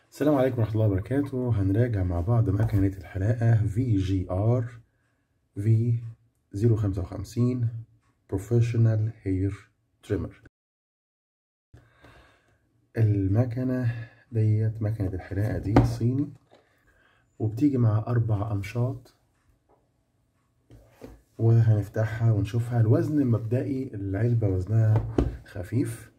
السلام عليكم ورحمة الله وبركاته هنراجع مع بعض مكنة الحلاقة VGR V055 Professional Hair Trimmer المكنة ديت مكنة الحلاقة دي صيني وبتيجي مع أربع أمشاط وهنفتحها ونشوفها الوزن المبدئي العلبة وزنها خفيف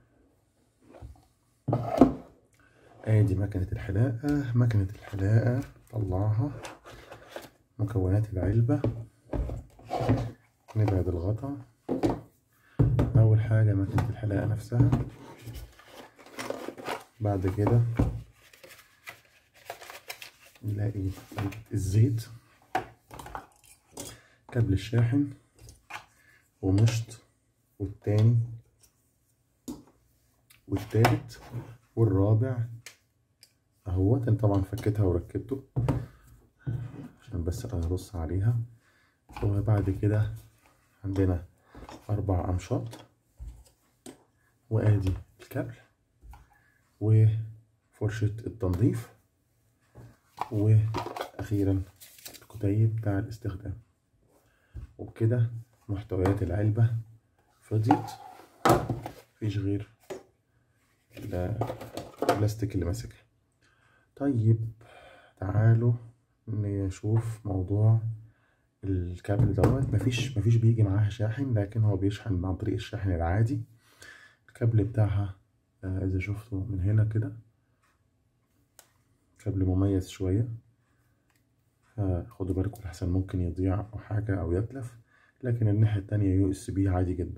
ادي مكنة الحلاقة مكنة الحلاقة طلعها مكونات العلبة نبعد الغطا أول حاجة مكنة الحلاقة نفسها بعد كده نلاقي الزيت كابل الشاحن ومشط والتاني والتالت والرابع اهوت انا طبعا فكيتها وركبته عشان بس ابص عليها وبعد كده عندنا اربع امشاط وادي الكابل وفرشة التنظيف واخيرا الكتيب بتاع الاستخدام وبكده محتويات العلبة فضيت مفيش غير البلاستيك اللي ماسكها طيب تعالوا نشوف موضوع الكابل دوت مفيش مفيش بيجي معاها شاحن لكن هو بيشحن عن طريق الشاحن العادي الكابل بتاعها اذا شفتوا من هنا كده كابل مميز شوية فخدوا بالكم لحسن ممكن يضيع او حاجة او يتلف لكن الناحية التانية يو اس بي عادي جدا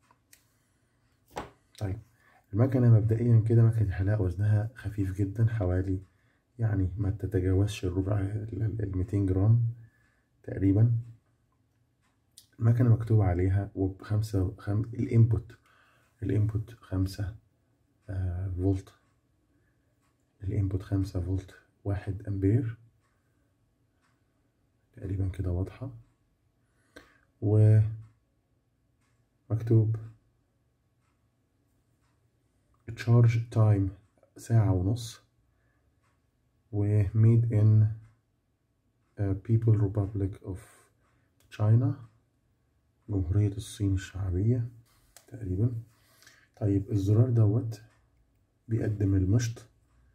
طيب المكنة مبدئيا كده مكنة الحلاقة وزنها خفيف جدا حوالي يعني ما تتجاوزش الربع ال 200 جرام تقريبا المكنة مكتوب عليها وبخمسة خم... الانبوت الانبوت خمسة آه فولت الانبوت خمسة فولت واحد امبير تقريبا كده واضحة ومكتوب تشارج تايم ساعة ونص و made in uh, People Republic of China جمهورية الصين الشعبية تقريبا طيب الزرار دوت بيقدم المشط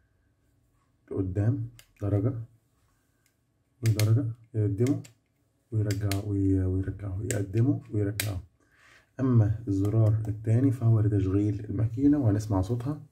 لقدام درجة ودرجة يقدمه ويرجعه ويرجعه يقدمه ويرجعه أما الزرار التاني فهو لتشغيل الماكينة وهنسمع صوتها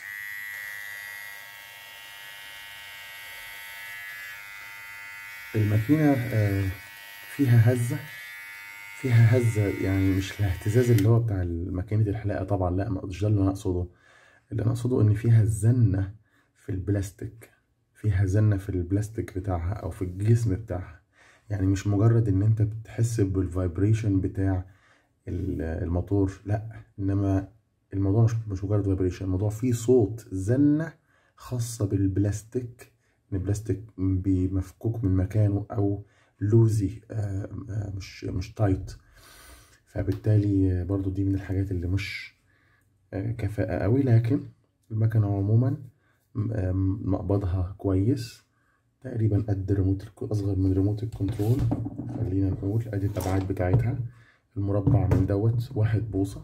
الماكينة فيها هزة فيها هزة يعني مش الاهتزاز اللي هو بتاع ماكينة الحلاقة طبعا لا مش ده اللي أنا أقصده اللي أنا أقصده إن فيها زنة في البلاستيك فيها زنة في البلاستيك بتاعها أو في الجسم بتاعها يعني مش مجرد إن أنت بتحس بالفايبريشن بتاع الموتور لا انما الموضوع مش مش مجرد فايبريشن الموضوع فيه صوت زنه خاصه بالبلاستيك ان البلاستيك مفكوك من مكانه او لوزي مش مش تايت فبالتالي برضو دي من الحاجات اللي مش كفاءة قوي لكن المكنة عموما مقبضها كويس تقريبا قد ريموت اصغر من ريموت الكنترول خلينا نقول ادي الابعاد بتاعتها المربع من دوت واحد بوصة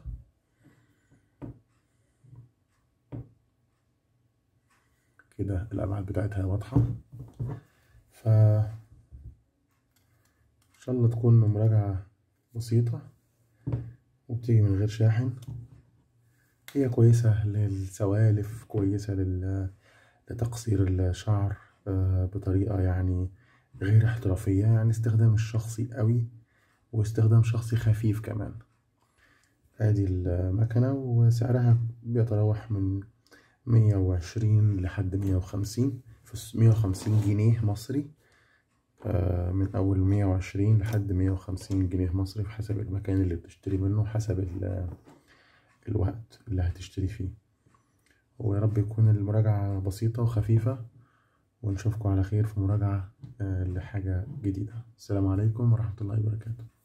كده الأبعاد بتاعتها واضحة ف إن شاء الله تكون مراجعة بسيطة وبتيجي من غير شاحن هي كويسة للسوالف كويسة لل... لتقصير الشعر بطريقة يعني غير احترافية يعني استخدام الشخصي قوي واستخدام شخصي خفيف كمان ادي المكنة وسعرها بيتراوح من مية وعشرين لحد مية وخمسين في مية وخمسين جنيه مصري من أول مية وعشرين لحد مية وخمسين جنيه مصري حسب المكان اللي بتشتري منه حسب الوقت اللي هتشتري فيه ويا رب يكون المراجعة بسيطة وخفيفة ونشوفكم على خير في مراجعة لحاجة جديدة السلام عليكم ورحمة الله وبركاته